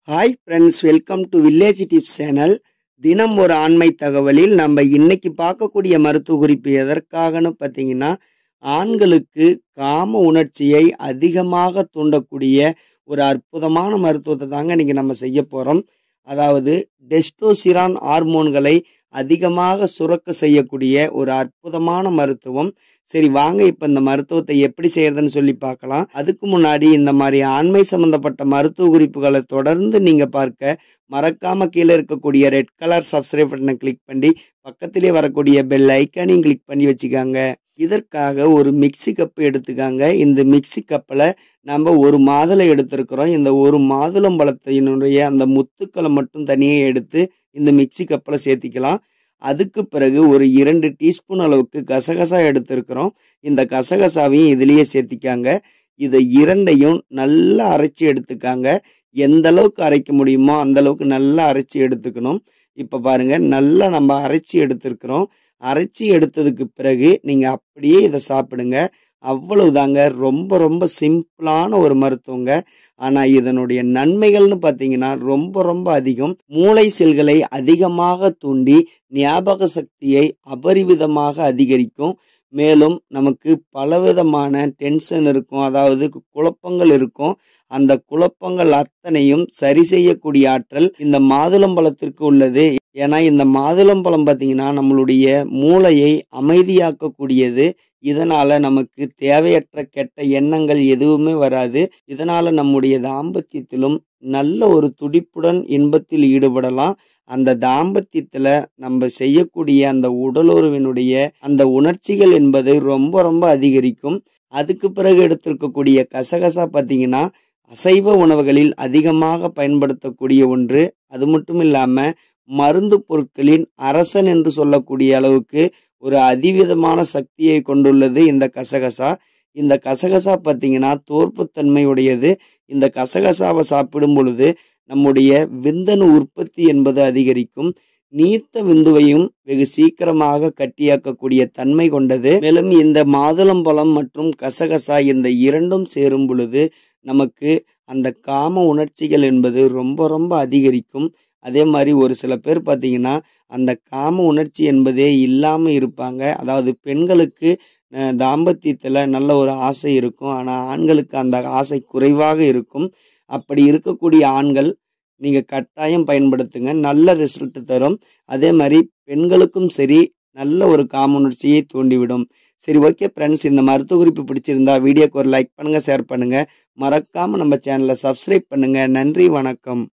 hi friends welcome to village tips channel தினம் ஒரு ஆண்மை தகவலில் நம்ம இன்னைக்கு பார்க்கக்கூடிய மருத்துவ குறிப்பு எதற்காகன்னு பார்த்தீங்கன்னா ஆண்களுக்கு காம உணர்ச்சியை அதிகமாக தூண்டக்கூடிய ஒரு அற்புதமான மருத்துவத்தை தாங்க இன்னைக்கு நம்ம செய்ய போகிறோம் அதாவது டெஸ்டோசிரான் ஹார்மோன்களை அதிகமாக சுரக்க செய்யக்கூடிய ஒரு அற்புதமான மருத்துவம் சரி வாங்க இப்போ இந்த மருத்துவத்தை எப்படி செய்யறதுன்னு சொல்லி பார்க்கலாம் அதுக்கு முன்னாடி இந்த மாதிரி ஆண்மை சம்பந்தப்பட்ட மருத்துவ குறிப்புகளை தொடர்ந்து நீங்க பார்க்க மறக்காம கீழே இருக்கக்கூடிய ரெட் கலர் சப்ஸ்கிரைப் பட்டனை கிளிக் பண்ணி பக்கத்திலே வரக்கூடிய பெல் ஐக்கானையும் கிளிக் பண்ணி வச்சுக்காங்க இதற்காக ஒரு மிக்சி கப்பு எடுத்துக்காங்க இந்த மிக்சி கப்பில் நம்ம ஒரு மாதுளை எடுத்திருக்கிறோம் இந்த ஒரு மாதுளம்பழத்தினுடைய அந்த முத்துக்களை மட்டும் தனியாக எடுத்து இந்த மிக்சி கப்பில் சேர்த்திக்கலாம் அதுக்கு பிறகு ஒரு இரண்டு டீஸ்பூன் அளவுக்கு கசகசா எடுத்திருக்கிறோம் இந்த கசகசாவையும் இதுலேயே சேர்த்திக்காங்க இதை இரண்டையும் நல்லா அரைச்சி எடுத்துக்காங்க எந்த அளவுக்கு அரைக்க முடியுமோ அந்த அளவுக்கு நல்லா அரைச்சி எடுத்துக்கணும் இப்போ பாருங்க நல்லா நம்ம அரைச்சி எடுத்திருக்கிறோம் அரைச்சி எடுத்ததுக்கு பிறகு நீங்கள் அப்படியே இதை சாப்பிடுங்க அவ்வளவுதாங்க ரொம்ப ரொம்ப சிம்பிளான ஒரு மருத்துவங்க ஆனால் இதனுடைய நன்மைகள்னு பார்த்தீங்கன்னா ரொம்ப ரொம்ப அதிகம் மூளை செல்களை அதிகமாக தூண்டி ஞாபக சக்தியை அபரிவிதமாக அதிகரிக்கும் மேலும் நமக்கு பலவிதமான டென்ஷன் இருக்கும் அதாவது குழப்பங்கள் இருக்கும் அந்த குழப்பங்கள் அத்தனையும் சரி செய்யக்கூடிய ஆற்றல் இந்த மாதுளம்பழத்திற்கு உள்ளது ஏன்னா இந்த மாதுளம்பழம் பார்த்தீங்கன்னா நம்மளுடைய மூளையை அமைதியாக்கக்கூடியது இதனால நமக்கு தேவையற்ற கெட்ட எண்ணங்கள் எதுவுமே வராது இதனால நம்முடைய தாம்பத்தியத்திலும் நல்ல ஒரு துடிப்புடன் இன்பத்தில் ஈடுபடலாம் அந்த தாம்பத்தியத்துல நம்ம செய்யக்கூடிய அந்த உடலுறவினுடைய அந்த உணர்ச்சிகள் என்பது ரொம்ப ரொம்ப அதிகரிக்கும் அதுக்கு பிறகு எடுத்திருக்கக்கூடிய கசகசா பார்த்தீங்கன்னா அசைவ உணவுகளில் அதிகமாக பயன்படுத்தக்கூடிய ஒன்று அது மட்டும் இல்லாம மருந்து பொருட்களின் அரசன் என்று சொல்லக்கூடிய அளவுக்கு ஒரு அதிவிதமான சக்தியை கொண்டுள்ளது இந்த கசகசா இந்த கசகசா பார்த்தீங்கன்னா தோற்புத்தன்மை உடையது இந்த கசகசாவை சாப்பிடும் பொழுது நம்முடைய விந்தணு உற்பத்தி என்பது அதிகரிக்கும் நீர்த்த விந்துவையும் வெகு சீக்கிரமாக கட்டியாக்கக்கூடிய தன்மை கொண்டது மேலும் இந்த மாதுளம்பழம் மற்றும் கசகசா இந்த இரண்டும் சேரும் பொழுது நமக்கு அந்த காம உணர்ச்சிகள் என்பது ரொம்ப ரொம்ப அதிகரிக்கும் அதே மாதிரி ஒரு சில பேர் பார்த்தீங்கன்னா அந்த காம உணர்ச்சி என்பதே இல்லாமல் இருப்பாங்க அதாவது பெண்களுக்கு தாம்பத்தியத்தில் நல்ல ஒரு ஆசை இருக்கும் ஆனால் ஆண்களுக்கு அந்த ஆசை குறைவாக இருக்கும் அப்படி இருக்கக்கூடிய ஆண்கள் நீங்கள் கட்டாயம் பயன்படுத்துங்க நல்ல ரிசல்ட் தரும் அதே மாதிரி பெண்களுக்கும் சரி நல்ல ஒரு காம உணர்ச்சியை தூண்டிவிடும் சரி ஓகே ஃப்ரெண்ட்ஸ் இந்த மருத்துவ குறிப்பு பிடிச்சிருந்தா வீடியோக்கு ஒரு லைக் பண்ணுங்கள் ஷேர் பண்ணுங்கள் மறக்காமல் நம்ம சேனலை சப்ஸ்கிரைப் பண்ணுங்கள் நன்றி வணக்கம்